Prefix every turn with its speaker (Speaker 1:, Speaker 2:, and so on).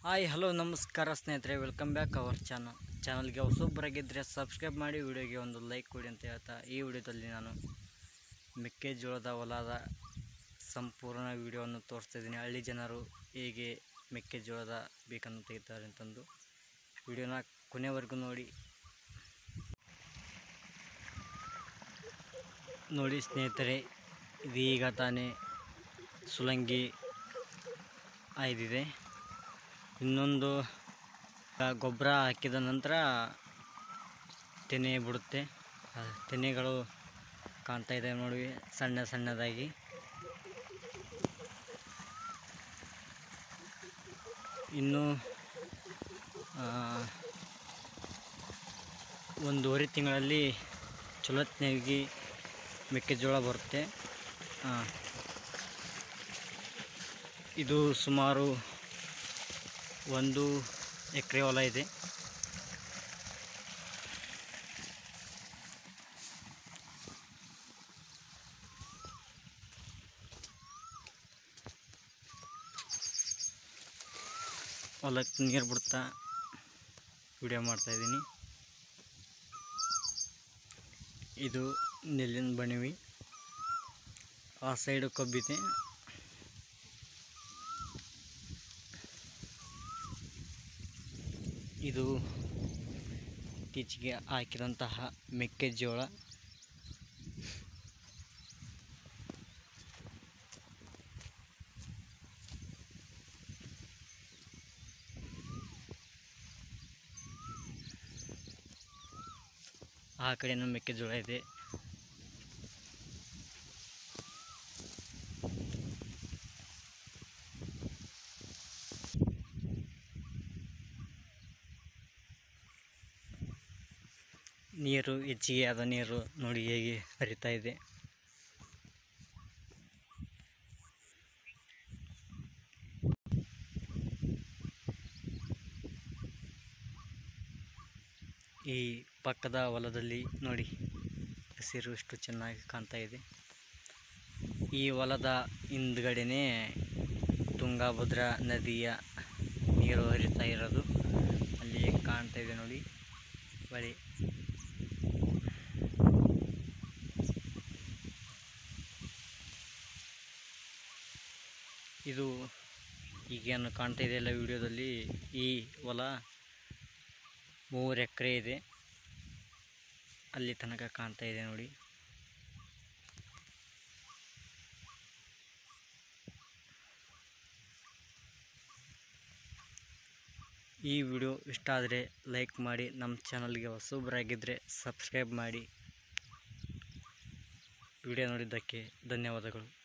Speaker 1: hi hello ನಮಸ್ಕಾರ ಸ್ನೇಹಿತರೆ welcome back our channel ಚಾನಲ್ಗೆ ಹೊಸೊಬ್ಬರಾಗಿದ್ದರೆ ಸಬ್ಸ್ಕ್ರೈಬ್ ಮಾಡಿ ವಿಡಿಯೋಗೆ ಒಂದು ಲೈಕ್ ಕೊಡಿ ಅಂತ ಹೇಳ್ತಾ ಈ ವಿಡಿಯೋದಲ್ಲಿ ನಾನು ಮೆಕ್ಕೆಜೋಳದ ಹೊಲದ ಸಂಪೂರ್ಣ ವಿಡಿಯೋವನ್ನು ತೋರಿಸ್ತಾ ಇದ್ದೀನಿ ಹಳ್ಳಿ ಜನರು ಹೇಗೆ ಮೆಕ್ಕೆಜೋಳದ ಬೇಕನ್ನು ತೆಗಿತಾರೆ ಅಂತಂದು ವಿಡಿಯೋನ ಕೊನೆವರೆಗೂ ನೋಡಿ ನೋಡಿ ಸ್ನೇಹಿತರೆ ಇದೀಗ ತಾನೇ ಸುಲಂಗಿ ಆಯ್ದಿದೆ ಇನ್ನೊಂದು ಆ, ಗೊಬ್ಬರ ಹಾಕಿದ ನಂತರ ತೆನೆ ಬಿಡುತ್ತೆ ಆ ತೆನೆಗಳು ಕಾಣ್ತಾ ಇದೆ ನೋಡಿ ಸಣ್ಣ ಸಣ್ಣದಾಗಿ ಇನ್ನು ಆ, ಒಂದೂವರೆ ತಿಂಗಳಲ್ಲಿ ಚಲೋತ್ನಾಗಿ ಮೆಕ್ಕೆಜೋಳ ಬರುತ್ತೆ ಆ, ಇದು ಸುಮಾರು ಒಂದು ಎಕರೆ ಹೊಲ ಇದೆ ಹೊಲಕ್ಕೆ ನೀರು ಬಿಡ್ತಾ ವಿಡಿಯೋ ಮಾಡ್ತಾಯಿದ್ದೀನಿ ಇದು ನೆಲ್ಲಿನ ಬಣಿವಿ ಆ ಸೈಡು ಕಬ್ಬಿದೆ ಇದು ಇತ್ತೀಚೆಗೆ ಹಾಕಿದಂತಹ ಮೆಕ್ಕೆಜೋಳ ಆ ಕಡೆನೂ ಮೆಕ್ಕೆಜೋಳ ಇದೆ ನೀರು ಹೆಚ್ಚಿಗೆ ಆದ ನೀರು ನೋಡಿ ಹೇಗೆ ಹರಿತಾ ಇದೆ ಈ ಪಕ್ಕದ ಹೊಲದಲ್ಲಿ ನೋಡಿ ಹಸಿರು ಎಷ್ಟು ಚೆನ್ನಾಗಿ ಕಾಣ್ತಾ ಇದೆ ಈ ಹೊಲದ ಹಿಂದ್ಗಡೆನೇ ತುಂಗಭದ್ರಾ ನದಿಯ ನೀರು ಹರಿತಾ ಇರೋದು ಅಲ್ಲಿ ಕಾಣ್ತಾ ಇದೆ ನೋಡಿ ಬಳಿ ಇದು ಈಗೇನು ಕಾಣ್ತಾ ಇದೆಯಲ್ಲ ವಿಡಿಯೋದಲ್ಲಿ ಈ ಹೊಲ ಮೂರು ಎಕರೆ ಇದೆ ಅಲ್ಲಿ ತನಕ ಕಾಣ್ತಾ ಇದೆ ನೋಡಿ ಈ ವಿಡಿಯೋ ಇಷ್ಟ ಆದರೆ ಲೈಕ್ ಮಾಡಿ ನಮ್ಮ ಚಾನಲ್ಗೆ ಹೊಸೊಬ್ಬರಾಗಿದ್ದರೆ ಸಬ್ಸ್ಕ್ರೈಬ್ ಮಾಡಿ ವಿಡಿಯೋ ನೋಡಿದ್ದಕ್ಕೆ ಧನ್ಯವಾದಗಳು